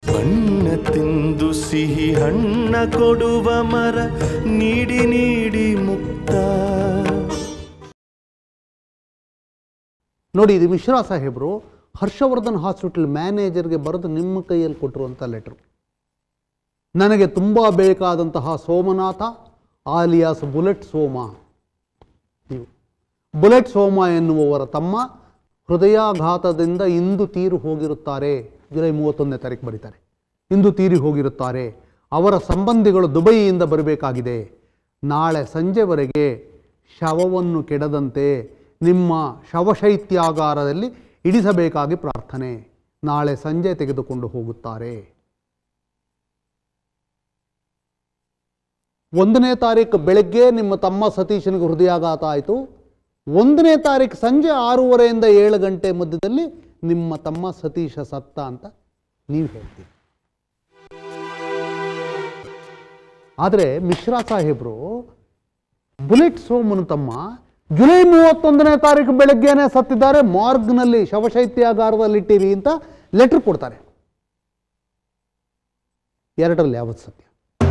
ಬಣ್ಣ ತಿಂದು ಸಿಹಿ ಹಣ್ಣ ಕೊಡುವ ಮರ ನೀಡಿ ನೀಡಿ ಮುಕ್ತ ನೋಡಿ ಇದು ಮಿಶ್ರಾ ಸಾಹೇಬರು ಹರ್ಷವರ್ಧನ್ ಹಾಸ್ಪಿಟಲ್ ಮ್ಯಾನೇಜರ್ಗೆ ಬರೆದು ನಿಮ್ಮ ಕೈಯಲ್ಲಿ ಕೊಟ್ಟಿರುವಂಥ ಲೆಟ್ರು ನನಗೆ ತುಂಬ ಬೇಕಾದಂತಹ ಸೋಮನಾಥ ಆಲಿಯಾಸ್ ಬುಲೆಟ್ ಸೋಮ ನೀವು ಬುಲೆಟ್ ಸೋಮ ಎನ್ನುವವರ ತಮ್ಮ ಹೃದಯಾಘಾತದಿಂದ ಇಂದು ತೀರು ಹೋಗಿರುತ್ತಾರೆ ಜುಲೈ ಮೂವತ್ತೊಂದನೇ ತಾರೀಕು ಬರೀತಾರೆ ಇಂದು ತೀರಿ ಹೋಗಿರುತ್ತಾರೆ ಅವರ ಸಂಬಂಧಿಗಳು ದುಬೈಯಿಂದ ಬರಬೇಕಾಗಿದೆ ನಾಳೆ ಸಂಜೆವರೆಗೆ ಶವವನ್ನು ಕೆಡದಂತೆ ನಿಮ್ಮ ಶವಶೈತ್ಯಾಗಾರದಲ್ಲಿ ಇಡಿಸಬೇಕಾಗಿ ಪ್ರಾರ್ಥನೆ ನಾಳೆ ಸಂಜೆ ತೆಗೆದುಕೊಂಡು ಹೋಗುತ್ತಾರೆ ಒಂದನೇ ತಾರೀಕು ಬೆಳಗ್ಗೆ ನಿಮ್ಮ ತಮ್ಮ ಸತೀಶನಿಗೆ ಹೃದಯಾಘಾತ ಆಯಿತು ಒಂದನೇ ತಾರೀಕು ಸಂಜೆ ಆರೂವರೆಯಿಂದ ಏಳು ಗಂಟೆ ಮಧ್ಯದಲ್ಲಿ ನಿಮ್ಮ ತಮ್ಮ ಸತೀಶ ಸತ್ತ ಅಂತ ನೀವು ಹೇಳ್ತೀರಿ ಆದರೆ ಮಿಶ್ರಾ ಸಾಹೇಬರು ಬುಲೆಟ್ ಸೋಮನು ತಮ್ಮ ಜುಲೈ ಮೂವತ್ತೊಂದನೇ ತಾರೀಕು ಬೆಳಗ್ಗೆನೆ ಸತ್ತಿದ್ದಾರೆ ಮಾರ್ಗ್ನಲ್ಲಿ ಶವಶೈತ್ಯಾಗಾರದಲ್ಲಿಟ್ಟಿರಿ ಅಂತ ಲೆಟರ್ ಕೊಡ್ತಾರೆ ಎರಡರಲ್ಲಿ ಯಾವತ್ತು ಸತ್ಯ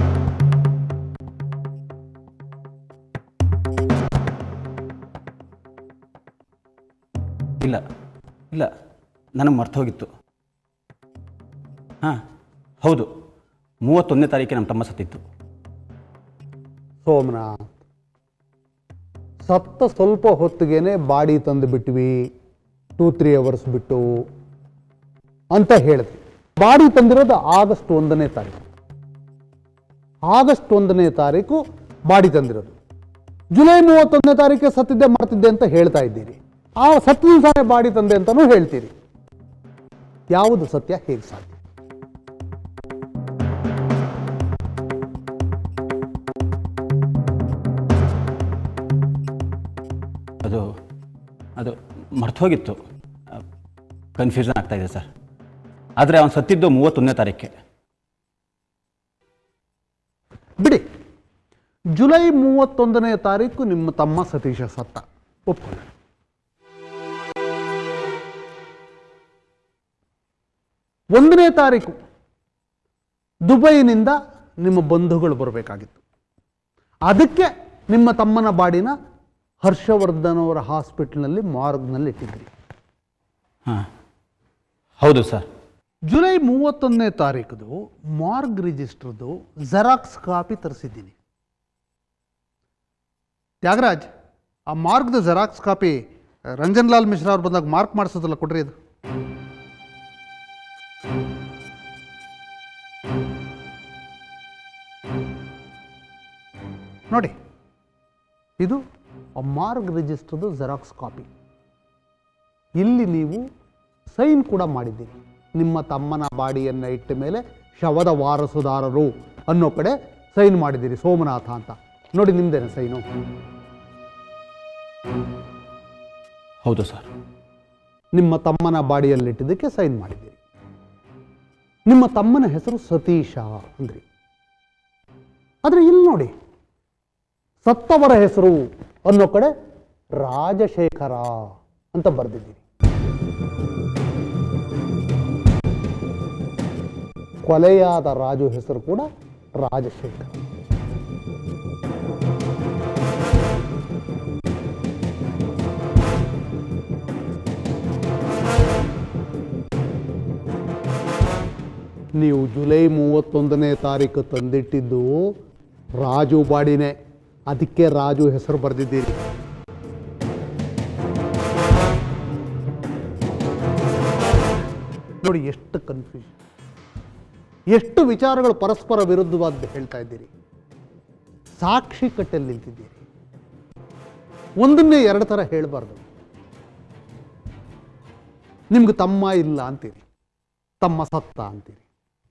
ಇಲ್ಲ ಇಲ್ಲ ನನಗೆ ಮರ್ತೋಗಿತ್ತು ಹಾಂ ಹೌದು ಮೂವತ್ತೊಂದನೇ ತಾರೀಕಿಗೆ ನಮ್ಮ ತಮ್ಮ ಸತ್ತಿತ್ತು ಸೋಮನಾಥ್ ಸತ್ತ ಸ್ವಲ್ಪ ಹೊತ್ತಿಗೆನೆ ಬಾಡಿ ತಂದು ಬಿಟ್ವಿ ಟೂ ತ್ರೀ ಅವರ್ಸ್ ಬಿಟ್ಟು ಅಂತ ಹೇಳಿದ್ವಿ ಬಾಡಿ ತಂದಿರೋದು ಆಗಸ್ಟ್ ಒಂದನೇ ತಾರೀಕು ಆಗಸ್ಟ್ ಒಂದನೇ ತಾರೀಕು ಬಾಡಿ ತಂದಿರೋದು ಜುಲೈ ಮೂವತ್ತೊಂದನೇ ತಾರೀಕಿಗೆ ಸತ್ತಿದ್ದೆ ಮಾಡ್ತಿದ್ದೆ ಅಂತ ಹೇಳ್ತಾ ಇದ್ದೀರಿ ಆ ಸತ್ತ ದಿವಸನೇ ಬಾಡಿ ತಂದೆ ಅಂತಲೂ ಹೇಳ್ತೀರಿ ಯಾವುದು ಸತ್ಯ ಹೇಗೆ ಸಾಧ್ಯ ಅದು ಅದು ಮರ್ತೋಗಿತ್ತು ಕನ್ಫ್ಯೂಷನ್ ಆಗ್ತಾ ಇದೆ ಸರ್ ಆದರೆ ಅವನು ಸತ್ತಿದ್ದು ಮೂವತ್ತೊಂದನೇ ತಾರೀಕೆ ಬಿಡಿ ಜುಲೈ ಮೂವತ್ತೊಂದನೇ ತಾರೀಕು ನಿಮ್ಮ ತಮ್ಮ ಸತೀಶ ಸತ್ತ ಒಪ್ಕೊಳ್ಳಿ ಒಂದನೇ ತಾರೀಕು ದುಬೈನಿಂದ ನಿಮ್ಮ ಬಂಧುಗಳು ಬರಬೇಕಾಗಿತ್ತು ಅದಕ್ಕೆ ನಿಮ್ಮ ತಮ್ಮನ ಬಾಡಿನ ಹರ್ಷವರ್ಧನ್ ಅವರ ಹಾಸ್ಪಿಟ್ಲ್ನಲ್ಲಿ ಮಾರ್ಗ್ನಲ್ಲಿ ಇಟ್ಟಿದ್ರಿ ಹಾಂ ಹೌದು ಸರ್ ಜುಲೈ ಮೂವತ್ತೊಂದನೇ ತಾರೀಕದು ಮಾರ್ಗ್ ರಿಜಿಸ್ಟರ್ದು ಜೆರಾಕ್ಸ್ ಕಾಪಿ ತರಿಸಿದ್ದೀನಿ ತ್ಯಾಗರಾಜ್ ಆ ಮಾರ್ಗ್ದ ಜೆರಾಕ್ಸ್ ಕಾಪಿ ರಂಜನ್ ಲಾಲ್ ಮಿಶ್ರಾ ಅವ್ರು ಬಂದಾಗ ಮಾರ್ಕ್ ಮಾಡಿಸೋದಲ್ಲ ಕೊಡ್ರಿ ಅದು ನೋಡಿ ಇದು ಆ ಮಾರ್ಗ್ ರಿಜಿಸ್ಟರ್ದು ಜೆರಾಕ್ಸ್ ಕಾಪಿ ಇಲ್ಲಿ ನೀವು ಸೈನ್ ಕೂಡ ಮಾಡಿದ್ದೀರಿ ನಿಮ್ಮ ತಮ್ಮನ ಬಾಡಿಯನ್ನು ಇಟ್ಟ ಮೇಲೆ ಶವದ ವಾರಸುದಾರರು ಅನ್ನೋ ಕಡೆ ಸೈನ್ ಮಾಡಿದ್ದೀರಿ ಸೋಮನಾಥ ಅಂತ ನೋಡಿ ನಿಮ್ದೇನೆ ಸೈನು ಹೌದು ಸರ್ ನಿಮ್ಮ ತಮ್ಮನ ಬಾಡಿಯಲ್ಲಿಟ್ಟಿದ್ದಕ್ಕೆ ಸೈನ್ ಮಾಡಿದ್ದೀರಿ ನಿಮ್ಮ ತಮ್ಮನ ಹೆಸರು ಸತೀಶ ಅಂದ್ರಿ ಆದರೆ ಇಲ್ಲಿ ನೋಡಿ ಸತ್ತವರ ಹೆಸರು ಅನ್ನೋ ಕಡೆ ರಾಜಶೇಖರ ಅಂತ ಬರೆದಿದ್ದೀರಿ ಕೊಲೆಯಾದ ರಾಜು ಹೆಸರು ಕೂಡ ರಾಜಶೇಖರ ನೀವು ಜುಲೈ ಮೂವತ್ತೊಂದನೇ ತಾರೀಕು ತಂದಿಟ್ಟಿದ್ದು ರಾಜು ಬಾಡಿನೇ ಅದಕ್ಕೆ ರಾಜು ಹೆಸರು ಬರೆದಿದ್ದೀರಿ ನೋಡಿ ಎಷ್ಟು ಕನ್ಫ್ಯೂಷನ್ ಎಷ್ಟು ವಿಚಾರಗಳು ಪರಸ್ಪರ ವಿರುದ್ಧವಾದ ಹೇಳ್ತಾ ಇದ್ದೀರಿ ಸಾಕ್ಷಿ ಕಟ್ಟಲ್ಲಿ ನಿಂತಿದ್ದೀರಿ ಒಂದನ್ನೇ ಎರಡು ಥರ ಹೇಳಬಾರ್ದು ನಿಮ್ಗೆ ತಮ್ಮ ಇಲ್ಲ ಅಂತೀರಿ ತಮ್ಮ ಸತ್ತ ಅಂತೀರಿ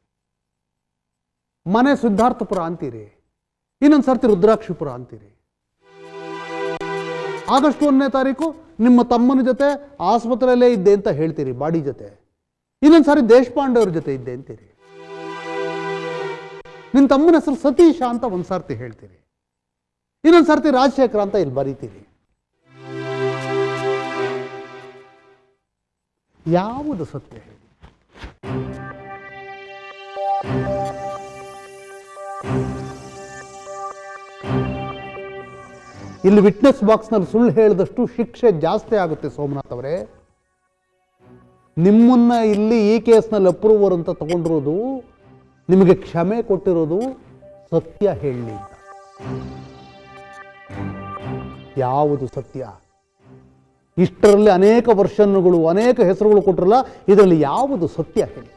ಮನೆ ಸಿದ್ಧಾರ್ಥಪುರ ಅಂತೀರಿ ಇನ್ನೊಂದು ಸರ್ತಿ ರುದ್ರಾಕ್ಷಿಪುರ ಅಂತೀರಿ ಆಗಸ್ಟ್ ಒಂದನೇ ತಾರೀಕು ನಿಮ್ಮ ತಮ್ಮನ ಜೊತೆ ಆಸ್ಪತ್ರೆಯಲ್ಲೇ ಇದ್ದೆ ಅಂತ ಹೇಳ್ತೀರಿ ಬಾಡಿ ಜೊತೆ ಇನ್ನೊಂದು ಸಾರಿ ದೇಶಪಾಂಡೆ ಅವ್ರ ಜೊತೆ ಇದ್ದೆ ಅಂತೀರಿ ನಿನ್ನ ತಮ್ಮನ ಹೆಸರು ಸತೀಶ ಅಂತ ಒಂದು ಸರ್ತಿ ಹೇಳ್ತೀರಿ ಇನ್ನೊಂದು ಸರ್ತಿ ರಾಜಶೇಖರ ಅಂತ ಇಲ್ಲಿ ಬರೀತೀರಿ ಯಾವುದು ಸತ್ಯ ಹೇಳಿ ಇಲ್ಲಿ ವಿಟ್ನೆಸ್ ಬಾಕ್ಸ್ನಲ್ಲಿ ಸುಳ್ಳು ಹೇಳಿದಷ್ಟು ಶಿಕ್ಷೆ ಜಾಸ್ತಿ ಆಗುತ್ತೆ ಸೋಮನಾಥ್ ಅವರೇ ನಿಮ್ಮನ್ನ ಇಲ್ಲಿ ಈ ಕೇಸ್ನಲ್ಲಿ ಅಪ್ರೂವರ್ ಅಂತ ತಗೊಂಡಿರೋದು ನಿಮಗೆ ಕ್ಷಮೆ ಕೊಟ್ಟಿರೋದು ಸತ್ಯ ಹೇಳಿ ಅಂತ ಯಾವುದು ಸತ್ಯ ಇಷ್ಟರಲ್ಲಿ ಅನೇಕ ವರ್ಷನ್ಗಳು ಅನೇಕ ಹೆಸರುಗಳು ಕೊಟ್ಟಿರಲ್ಲ ಇದರಲ್ಲಿ ಯಾವುದು ಸತ್ಯ ಹೇಳಿ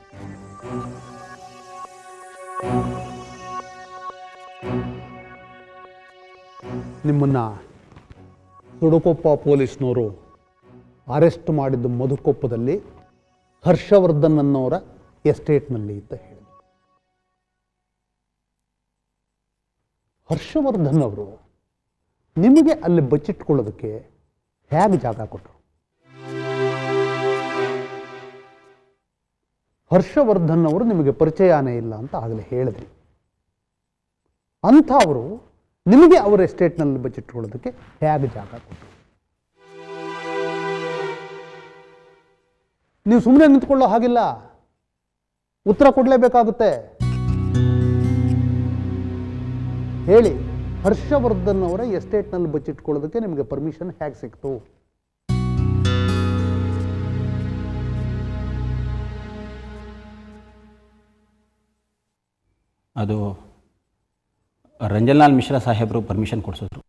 ನಿಮ್ಮನ್ನ ಸುಡುಕೊಪ್ಪ ಪೊಲೀಸ್ನವರು ಅರೆಸ್ಟ್ ಮಾಡಿದ್ದು ಮಧುಕೊಪ್ಪದಲ್ಲಿ ಹರ್ಷವರ್ಧನ್ ಅನ್ನೋರ ಎಸ್ಟೇಟ್ನಲ್ಲಿ ಅಂತ ಹೇಳಿ ಹರ್ಷವರ್ಧನ್ ಅವರು ನಿಮಗೆ ಅಲ್ಲಿ ಬಚ್ಚಿಟ್ಕೊಳ್ಳೋದಕ್ಕೆ ಹೇಗೆ ಜಾಗ ಕೊಟ್ಟರು ಹರ್ಷವರ್ಧನ್ ಅವರು ನಿಮಗೆ ಪರಿಚಯನೇ ಇಲ್ಲ ಅಂತ ಆಗಲೇ ಹೇಳಿದ್ರಿ ಅಂಥ ಅವರು ನಿಮಗೆ ಅವರ ಎಸ್ಟೇಟ್ನಲ್ಲಿ ಬಚ್ಚಿಟ್ಕೊಳ್ಳೋದಕ್ಕೆ ಹೇಗೆ ಜಾಗ ಕೊಟ್ಟರು ನೀವು ಸುಮ್ಮನೆ ನಿಂತ್ಕೊಳ್ಳೋ ಹಾಗಿಲ್ಲ ಉತ್ತರ ಕೊಡಲೇಬೇಕಾಗುತ್ತೆ ಹೇಳಿ ಹರ್ಷವರ್ಧನ್ ಅವರ ಎಸ್ಟೇಟ್ನಲ್ಲಿ ಬಚ್ಚಿಟ್ಕೊಳ್ಳೋದಕ್ಕೆ ನಿಮಗೆ ಪರ್ಮಿಷನ್ ಹೇಗೆ ಸಿಕ್ತು ಅದು ರಂಜನ್ಲಾಲ್ ಮಿಶ್ರಾ ಸಾಹೇಬರು ಪರ್ಮಿಷನ್ ಕೊಡಿಸಿದ್ರು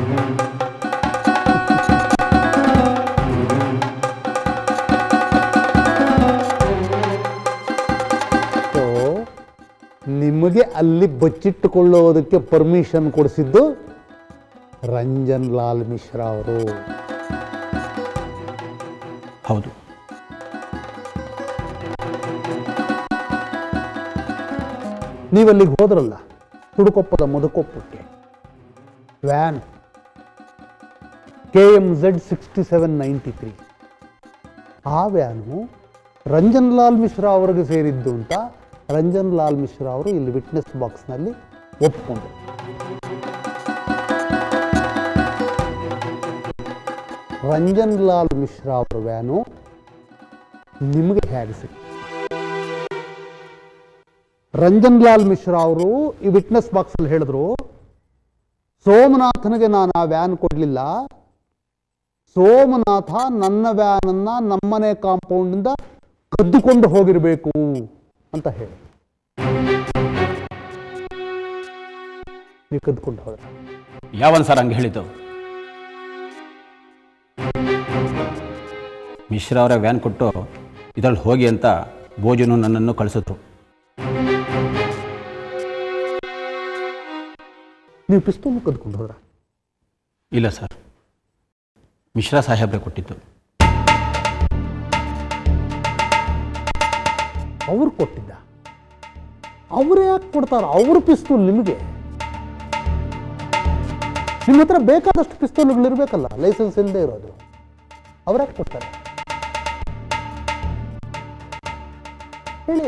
ಸೊ ನಿಮಗೆ ಅಲ್ಲಿ ಬಚ್ಚಿಟ್ಟುಕೊಳ್ಳೋದಕ್ಕೆ ಪರ್ಮಿಷನ್ ಕೊಡಿಸಿದ್ದು ರಂಜನ್ ಲಾಲ್ ಮಿಶ್ರಾ ಅವರು ಹೌದು ನೀವಲ್ಲಿಗೆ ಹೋದ್ರಲ್ಲ ತುಡುಕೊಪ್ಪದ ಮಧುಕೊಪ್ಪಕ್ಕೆ van K M Z sixty seven ninety three ಆ ವ್ಯಾನು ರಂಜನ್ ಲಾಲ್ ಮಿಶ್ರಾ ಅವರಿಗೆ ಸೇರಿದ್ದು ಅಂತ ರಂಜನ್ ಲಾಲ್ ಮಿಶ್ರಾ ಅವರು ಇಲ್ಲಿ ವಿಟ್ನೆಸ್ ಬಾಕ್ಸ್ನಲ್ಲಿ ಒಪ್ಕೊಂಡ್ರು ರಂಜನ್ ಲಾಲ್ ಮಿಶ್ರಾ ಅವರ ವ್ಯಾನು ನಿಮಗೆ ಹೇಗೆ ಸಿಕ್ತು ರಂಜನ್ ಲಾಲ್ ಮಿಶ್ರಾ ಅವರು ಈ ವಿಟ್ನೆಸ್ ಬಾಕ್ಸ್ ಅಲ್ಲಿ ಹೇಳಿದ್ರು ಸೋಮನಾಥನಿಗೆ ನಾನು ಆ ವ್ಯಾನ್ ಕೊಡಲಿಲ್ಲ ಸೋಮನಾಥ ನನ್ನ ವ್ಯಾನನ್ನ ನಮ್ಮನೆ ಕಾಂಪೌಂಡಿಂದ ಕದ್ದುಕೊಂಡು ಹೋಗಿರಬೇಕು ಅಂತ ಹೇಳಿ ನೀವು ಕದ್ದುಕೊಂಡು ಹೋದ್ರೆ ಯಾವನ್ ಸರ್ ಹಂಗೆ ಹೇಳಿದ್ದು ಮಿಶ್ರಾ ಅವರ ವ್ಯಾನ್ ಕೊಟ್ಟು ಇದರಲ್ಲಿ ಹೋಗಿ ಅಂತ ಭೋಜನು ನನ್ನನ್ನು ಕಳಿಸಿದ್ರು ನೀವು ಪಿಸ್ತೂಲ್ ಕದ್ಕೊಂಡು ಹೋದ್ರ ಇಲ್ಲ ಸರ್ ಮಿಶ್ರಾ ಸಾಹೇಬ್ರೆ ಕೊಟ್ಟಿದ್ದು ಅವ್ರು ಕೊಟ್ಟಿದ್ದ ಅವ್ರು ಯಾಕೆ ಕೊಡ್ತಾರ ಅವ್ರ ಪಿಸ್ತೂಲ್ ನಿಮಗೆ ನಿಮ್ಮ ಹತ್ರ ಬೇಕಾದಷ್ಟು ಪಿಸ್ತೂಲ್ಗಳು ಇರಬೇಕಲ್ಲ ಲೈಸೆನ್ಸ್ ಇಲ್ಲದೆ ಇರೋದು ಅವ್ರು ಯಾಕೆ ಕೊಡ್ತಾರೆ ಹೇಳಿ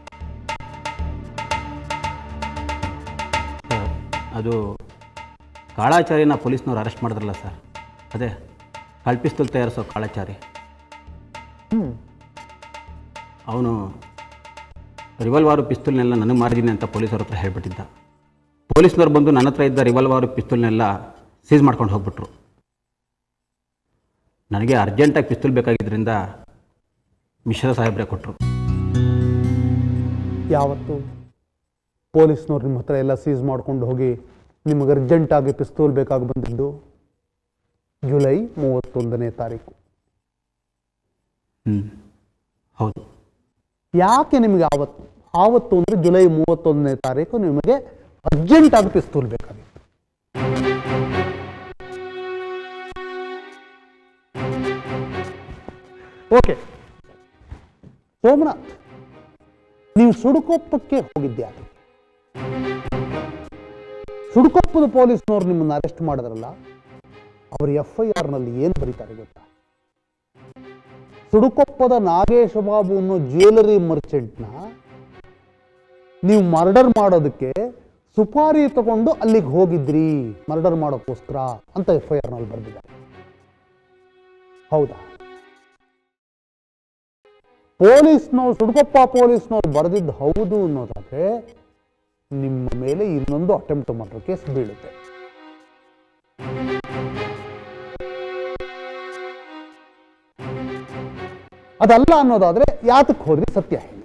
ಸರ್, ಅದು ಕಾಳಾಚಾರಿನ ಪೊಲೀಸ್ನವ್ರು ಅರೆಸ್ಟ್ ಮಾಡಿದ್ರಲ್ಲ ಸರ್ ಅದೇ ಕಲ್ಪಿಸ್ತಲ್ ತಯಾರಿಸೋ ಕಾಳಾಚಾರಿ ಹ್ಮ್ ಅವನು ರಿವಾಲ್ವಾರು ಪಿಸ್ತೂಲ್ನೆಲ್ಲ ನನಗೆ ಮಾರಿದ್ದೀನಿ ಅಂತ ಪೊಲೀಸರ ಹತ್ರ ಹೇಳ್ಬಿಟ್ಟಿದ್ದ ಪೊಲೀಸ್ನವ್ರು ಬಂದು ನನ್ನ ಹತ್ರ ಇದ್ದ ರಿವಾಲ್ವಾರು ಪಿಸ್ತೂಲ್ನೆಲ್ಲ ಸೀಸ್ ಮಾಡ್ಕೊಂಡು ಹೋಗ್ಬಿಟ್ರು ನನಗೆ ಅರ್ಜೆಂಟಾಗಿ ಪಿಸ್ತೂಲ್ ಬೇಕಾಗಿದ್ದರಿಂದ ಮಿಶ್ರಾ ಸಾಹೇಬ್ರೆ ಕೊಟ್ಟರು ಯಾವತ್ತು ಪೊಲೀಸ್ನವ್ರು ನಿಮ್ಮ ಹತ್ರ ಎಲ್ಲ ಸೀಸ್ ಮಾಡ್ಕೊಂಡು ಹೋಗಿ ನಿಮಗೆ ಅರ್ಜೆಂಟಾಗಿ ಪಿಸ್ತೂಲ್ ಬೇಕಾಗಿ ಬಂದಿದ್ದು ಜುಲೈ ಮೂವತ್ತೊಂದನೇ ತಾರೀಕು ಹ್ಞೂ ಹೌದು ಯಾಕೆ ನಿಮಗೆ ಆವತ್ತು ಆವತ್ತು ಅಂದರೆ ಜುಲೈ ಮೂವತ್ತೊಂದನೇ ತಾರೀಕು ನಿಮಗೆ ಅರ್ಜೆಂಟಾಗಿ ಪಿಸ್ತೂಲ್ ಬೇಕಾಗಿತ್ತು ಓಕೆ ಸೋಮನಾಥ್ ನೀವು ಸುಡುಕೊಪ್ಪಕ್ಕೆ ಹೋಗಿದ್ಯಾಕೆ ಸುಡುಕೊಪ್ಪದ ಪೊಲೀಸ್ನವ್ರು ನಿಮ್ಮನ್ನು ಅರೆಸ್ಟ್ ಮಾಡಿದ್ರಲ್ಲ ಅವರು ಎಫ್ ಐ ಆರ್ನಲ್ಲಿ ಏನು ಬರೀತಾರೆ ಗೊತ್ತಾ ಸುಡುಕೊಪ್ಪದ ನಾಗೇಶ ಬಾಬು ಅನ್ನೋ ಜ್ಯುವೆಲರಿ ಮರ್ಚೆಂಟ್ನ ನೀವು ಮರ್ಡರ್ ಮಾಡೋದಕ್ಕೆ ಸುಪಾರಿ ತಗೊಂಡು ಅಲ್ಲಿಗೆ ಹೋಗಿದ್ರಿ ಮರ್ಡರ್ ಮಾಡೋಕ್ಕೋಸ್ಕರ ಅಂತ ಎಫ್ ಐ ಆರ್ನಲ್ಲಿ ಬರೆದಿದ್ದಾರೆ ಹೌದಾ ಪೊಲೀಸ್ನವ್ರು ಸುಡುಕೊಪ್ಪ ಪೊಲೀಸ್ನವ್ರು ಬರೆದಿದ್ದು ಹೌದು ಅನ್ನೋದಾದ್ರೆ ನಿಮ್ಮ ಮೇಲೆ ಇನ್ನೊಂದು ಅಟೆಂಪ್ಟ್ ಮರ್ಡರ್ ಕೇಸ್ ಬೀಳುತ್ತೆ ಅದಲ್ಲ ಅನ್ನೋದಾದ್ರೆ ಯಾತಕ್ಕೆ ಹೋದ್ರಿ ಸತ್ಯ ಹೇಳಿ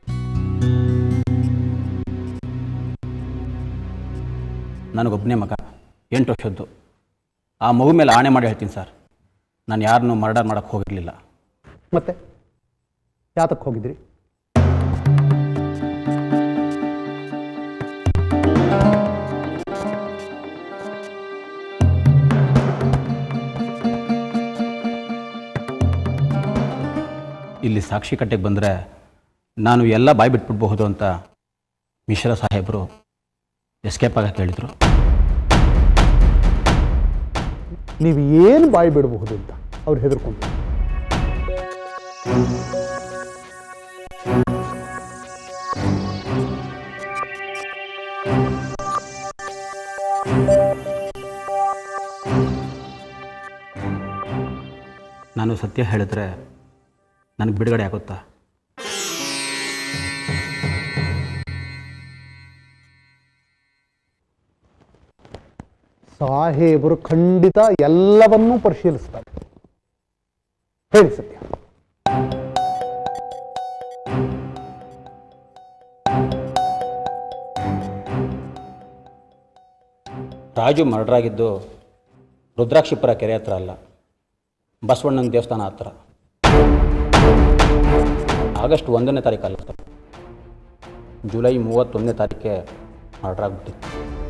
ನನಗೊಬ್ಬನೇ ಮಗ ಎಂಟು ವರ್ಷದ್ದು ಆ ಮಗು ಮೇಲೆ ಆಣೆ ಮಾಡಿ ಹೇಳ್ತೀನಿ ಸರ್ ನಾನು ಯಾರನ್ನೂ ಮರ್ಡರ್ ಮಾಡೋಕ್ಕೆ ಹೋಗಿರಲಿಲ್ಲ ಮತ್ತೆ ಯಾತಕ್ಕೆ ಹೋಗಿದ್ರಿ ಇಲ್ಲಿ ಸಾಕ್ಷಿ ಕಟ್ಟೆಗೆ ಬಂದರೆ ನಾನು ಎಲ್ಲ ಬಾಯಿ ಬಿಟ್ಬಿಡ್ಬಹುದು ಅಂತ ಮಿಶ್ರಾ ಸಾಹೇಬರು ಎಸ್ಕೇಪ್ ಆಗಕ್ಕೆ ಹೇಳಿದರು ನೀವು ಏನು ಬಾಯಿ ಬಿಡಬಹುದು ಅಂತ ಅವ್ರು ಹೆದರ್ಕೊಂಡು ನಾನು ಸತ್ಯ ಹೇಳಿದ್ರೆ ನನಗೆ ಬಿಡುಗಡೆ ಆಗುತ್ತಾ ಸಾಹೇಬರು ಖಂಡಿತ ಎಲ್ಲವನ್ನೂ ಪರಿಶೀಲಿಸ್ತಾರೆ ಹೇಳಿ ಸತ್ಯ ರಾಜು ಮರ್ಡರ್ ಆಗಿದ್ದು ರುದ್ರಾಕ್ಷಿಪುರ ಕೆರೆ ಹತ್ರ ಅಲ್ಲ ಬಸವಣ್ಣನ ದೇವಸ್ಥಾನ ಹತ್ರ ಆಗಸ್ಟ್ ಒಂದನೇ ತಾರೀಕು ಅಲ್ಲ ಸರ್ ಜುಲೈ ಮೂವತ್ತೊಂದನೇ ತಾರೀಕೆ ಮರ್ಡರ್ ಆಗಿಬಿಟ್ಟಿತ್ತು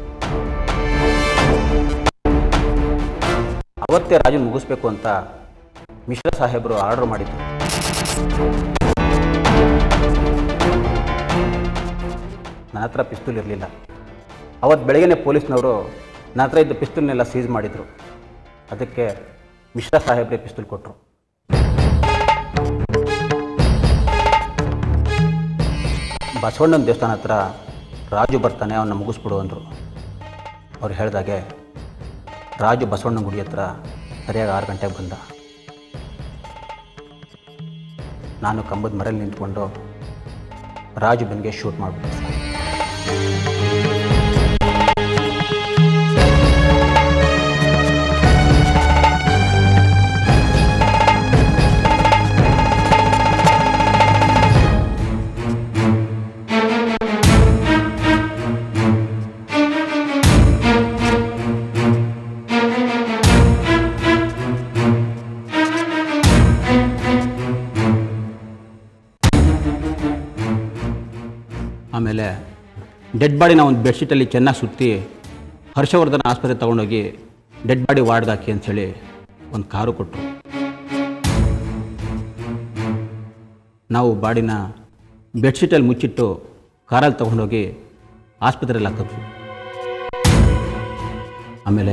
ಅವತ್ತೇ ರಾಜು ಮುಗಿಸ್ಬೇಕು ಅಂತ ಮಿಶ್ರಾ ಸಾಹೇಬರು ಆರ್ಡರ್ ಮಾಡಿದ್ರು ನನ್ನ ಹತ್ರ ಪಿಸ್ತೂಲ್ ಇರಲಿಲ್ಲ ಅವತ್ತು ಬೆಳಗ್ಗೆನೆ ಪೊಲೀಸ್ನವರು ನನ್ನ ಹತ್ರ ಇದ್ದ ಪಿಸ್ತೂಲ್ನೆಲ್ಲ ಸೀಸ್ ಮಾಡಿದರು ಅದಕ್ಕೆ ಮಿಶ್ರಾ ಸಾಹೇಬ್ರೆ ಪಿಸ್ತೂಲ್ ಕೊಟ್ಟರು ಬಸವಣ್ಣನ ದೇವಸ್ಥಾನ ಹತ್ರ ರಾಜು ಬರ್ತಾನೆ ಅವನ್ನ ಮುಗಿಸ್ಬಿಡು ಅಂದರು ಅವ್ರು ಹೇಳಿದಾಗೆ ರಾಜು ಬಸವಣ್ಣನ ಗುಡಿ ಹತ್ರ ಸರಿಯಾಗಿ ಆರು ಗಂಟೆಗೆ ಬಂದ ನಾನು ಕಂಬದ ಮರಲ್ಲಿ ನಿಂತ್ಕೊಂಡು ರಾಜು ಬೆನ್ಗೆ ಶೂಟ್ ಮಾಡಿಬಿಟ್ಟೆ ಸರ್ ಆಮೇಲೆ ಡೆಡ್ ಬಾಡಿನ ಒಂದು ಬೆಡ್ಶೀಟಲ್ಲಿ ಚೆನ್ನಾಗಿ ಸುತ್ತಿ ಹರ್ಷವರ್ಧನ ಆಸ್ಪತ್ರೆ ತೊಗೊಂಡೋಗಿ ಡೆಡ್ ಬಾಡಿ ವಾರ್ಡ್ಗೆ ಹಾಕಿ ಅಂಥೇಳಿ ಒಂದು ಕಾರು ಕೊಟ್ಟರು ನಾವು ಬಾಡಿನ ಬೆಡ್ಶೀಟಲ್ಲಿ ಮುಚ್ಚಿಟ್ಟು ಕಾರಲ್ಲಿ ತೊಗೊಂಡೋಗಿ ಆಸ್ಪತ್ರೆಯಲ್ಲಿ ಹಾಕಿದ್ವಿ ಆಮೇಲೆ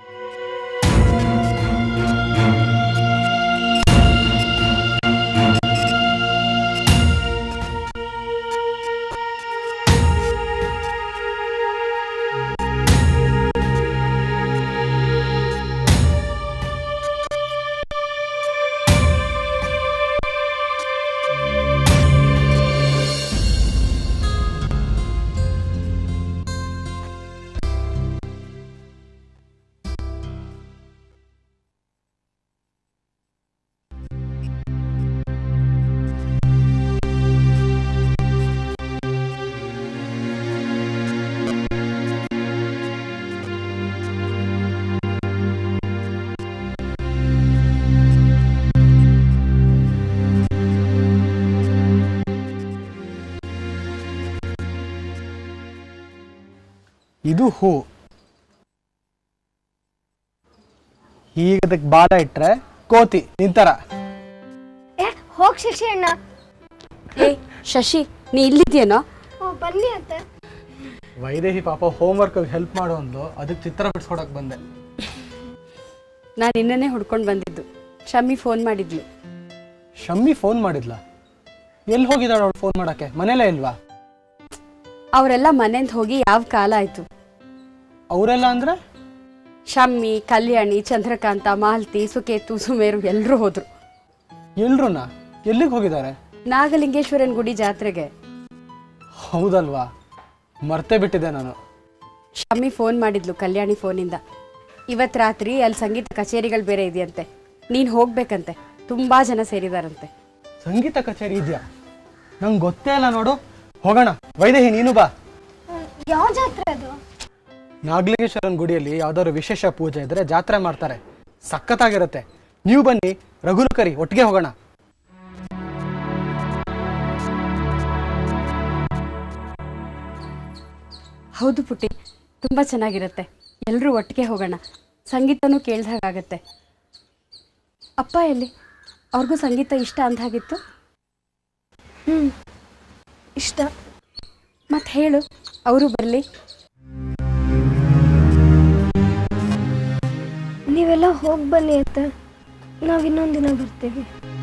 ಇದು ಹೂ ಈಗ ಅದಕ್ಕೆ ಬಾಲ ಇಟ್ರೆ ಕೋತಿ ನಿಂತರ ಏ ಹೋಗ್ ಶಶಿ ಅಣ್ಣ ಏ ಶಶಿ ನೀ ಇಲ್ಲಿದ್ಯೇನೋ ಓ ಬನ್ನಿ ಅತ್ತೆ ವೈದೇಹಿ ಪಾಪ ಹೋಮ್ವರ್ಕ್ ಹೆಲ್ಪ್ ಮಾಡು ಅಂದ್ಲು ಅದಕ್ಕೆ ಚಿತ್ರ ಬಿಡ್ಸ್ಕೊಡಕ್ ಬಂದೆ ನಾನು ನಿನ್ನೆನೆ ಹುಡ್ಕೊಂಡು ಬಂದಿದ್ದು ಶಮ್ಮಿ ಫೋನ್ ಮಾಡಿದ್ಲು ಶಮ್ಮಿ ಫೋನ್ ಮಾಡಿದ್ಲ ಎಲ್ಲಿ ಹೋಗಿದ್ದಾಳೆ ಅವಳು ಫೋನ್ ಮಾಡಕ್ಕೆ ಮನೇಲೇ ಇಲ್ವಾ ಅವರೆಲ್ಲ ಮನೆಯಿಂದ ಹೋಗಿ ಯಾವ ಕಾಲ ಆಯ್ತು ಅವರೆಲ್ಲ ಅಂದ್ರೆ ಶಮ್ಮಿ ಕಲ್ಯಾಣಿ ಚಂದ್ರಕಾಂತ ಮಾಲ್ತಿ ಸುಕೇತು ಸುಮೇರು ಎಲ್ಲರೂ ಹೋದ್ರು ಎಲ್ರುನ ಎಲ್ಲಿಗೆ ಹೋಗಿದ್ದಾರೆ ನಾಗಲಿಂಗೇಶ್ವರನ್ ಗುಡಿ ಜಾತ್ರೆಗೆ ಹೌದಲ್ವಾ ಮರ್ತೇ ಬಿಟ್ಟಿದ್ದೆ ನಾನು ಶಮ್ಮಿ ಫೋನ್ ಮಾಡಿದ್ಲು ಕಲ್ಯಾಣಿ ಫೋನಿಂದ ಇವತ್ತು ರಾತ್ರಿ ಅಲ್ಲಿ ಸಂಗೀತ ಕಚೇರಿಗಳು ಬೇರೆ ಇದೆಯಂತೆ ನೀನು ಹೋಗ್ಬೇಕಂತೆ ತುಂಬಾ ಜನ ಸೇರಿದಾರಂತೆ ಸಂಗೀತ ಕಚೇರಿ ಇದೆಯಾ ನಂಗೆ ಗೊತ್ತೇ ಇಲ್ಲ ನೋಡು ಹೋಗೋಣ ವೈದೇಹಿ ನೀನು ಬಾ ಯಾವ ಜಾತ್ರೆ ಅದು ನಾಗಲಿಂಗೇಶ್ವರನ ಗುಡಿಯಲ್ಲಿ ಯಾವ್ದಾದ್ರು ವಿಶೇಷ ಪೂಜೆ ಇದ್ರೆ ಜಾತ್ರೆ ಮಾಡ್ತಾರೆ ಸಖತ್ತಾಗಿರುತ್ತೆ ನೀವು ಬನ್ನಿ ರಘುನ ಕರಿ ಒಟ್ಟಿಗೆ ಹೋಗೋಣ ಹೌದು ಪುಟ್ಟಿ ತುಂಬ ಚೆನ್ನಾಗಿರುತ್ತೆ ಎಲ್ಲರೂ ಒಟ್ಟಿಗೆ ಹೋಗೋಣ ಸಂಗೀತನೂ ಕೇಳ್ದಾಗತ್ತೆ ಅಪ್ಪ ಎಲ್ಲಿ ಅವ್ರಿಗೂ ಸಂಗೀತ ಇಷ್ಟ ಅಂದ ಹಾಗಿತ್ತು ಹ್ಮ್ ಇಷ್ಟ ಮತ್ತೆ ಹೇಳು ಅವರು ಬರಲಿ ನೀವೆಲ್ಲ ಹೋಗಿ ಬನ್ನಿ ಅತ್ತೆ ನಾವು ಇನ್ನೊಂದು ದಿನ ಬರ್ತೀವಿ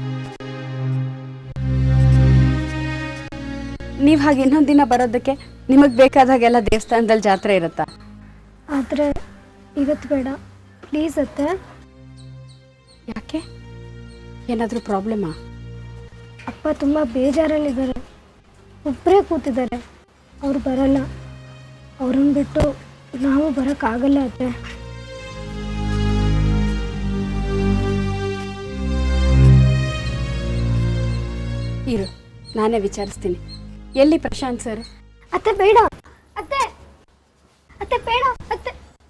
ನೀವು ಹಾಗೆ ಇನ್ನೊಂದು ದಿನ ಬರೋದಕ್ಕೆ ನಿಮಗೆ ಬೇಕಾದಾಗೆಲ್ಲ ದೇವಸ್ಥಾನದಲ್ಲಿ ಜಾತ್ರೆ ಇರುತ್ತಾ ಆದರೆ ಇವತ್ತು ಬೇಡ ಪ್ಲೀಸ್ ಅತ್ತೆ ಯಾಕೆ ಏನಾದರೂ ಪ್ರಾಬ್ಲಮಾ ಅಪ್ಪ ತುಂಬ ಬೇಜಾರಲ್ಲಿದ್ದಾರೆ ಒಬ್ಬರೇ ಕೂತಿದ್ದಾರೆ ಅವ್ರು ಬರಲ್ಲ ಅವ್ರನ್ನ ಬಿಟ್ಟು ನಾವು ಬರೋಕ್ಕಾಗಲ್ಲ ಅತ್ತೆ ಇರು ನಾನೇ ವಿಚಾರಿಸ್ತೀನಿ ಎಲ್ಲಿ ಪ್ರಶಾಂತ್ ಸರ್ ಅತ್ತೆ ಬೇಡ ಅತ್ತೆ ಅತ್ತೆ ಬೇಡ ಅತ್ತೆ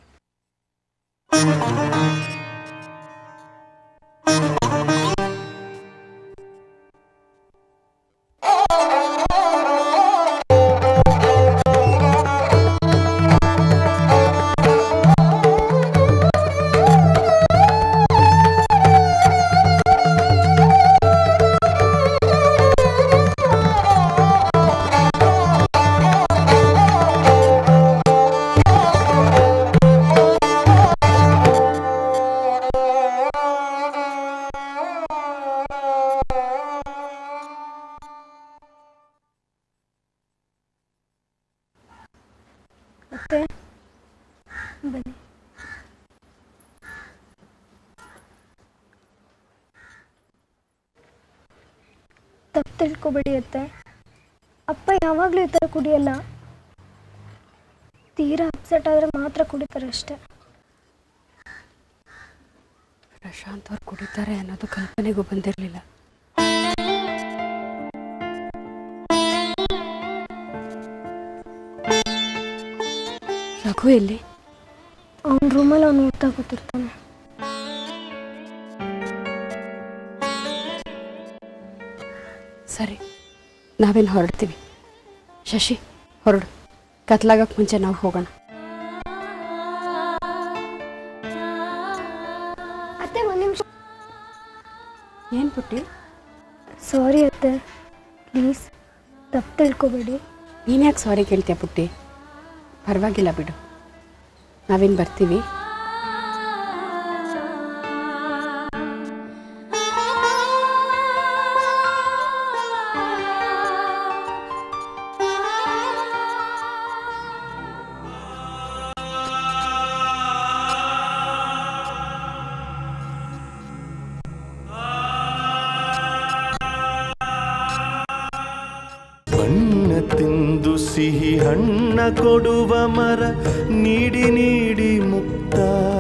ಅತ್ತೆ ಬನ್ನಿ ತಪ್ಪು ತಿಳ್ಕೊಬೇಡಿ ಅತ್ತೆ ಅಪ್ಪ ಯಾವಾಗಲೂ ಈ ಥರ ಕುಡಿಯಲ್ಲ ತೀರಾ ಅಪ್ಸೆಟ್ ಆದರೆ ಮಾತ್ರ ಕುಡಿತಾರೆ ಅಷ್ಟೇ ಪ್ರಶಾಂತ್ ಅವ್ರು ಕುಡಿತಾರೆ ಅನ್ನೋದು ಕಲ್ಪನೆಗೂ ಬಂದಿರಲಿಲ್ಲ ರಘು ಎಲ್ಲಿ ಅವನ ರೂಮಲ್ಲಿ ಅವ್ನು ಓದ್ತಾ ಕೂತಿರ್ತಾನೆ ಸರಿ ನಾವೇನು ಹೊರಡ್ತೀವಿ ಶಶಿ ಹೊರಡು ಕತ್ಲಾಗಕ್ಕೆ ಮುಂಚೆ ನಾವು ಹೋಗೋಣ ಅತ್ತೆ ಒಂದು ನಿಮಿಷ ಏನು ಪುಟ್ಟಿ ಸಾರಿ ಅತ್ತೆ ಪ್ಲೀಸ್ ತಪ್ಪು ತಿಳ್ಕೊಬೇಡಿ ನೀನು ಯಾಕೆ ಸಾರಿ ಕೇಳ್ತೀಯ ಪುಟ್ಟಿ ಪರವಾಗಿಲ್ಲ ಬಿಡು ನಾವೇನು ಬರ್ತೀವಿ ಬಣ್ಣ ತಿಂದು ಸಿಹಿ ಹಣ್ಣ ಕೊಡುವ ಮರ ನೀಡಿ ನೀಡಿ ಮುಕ್ತ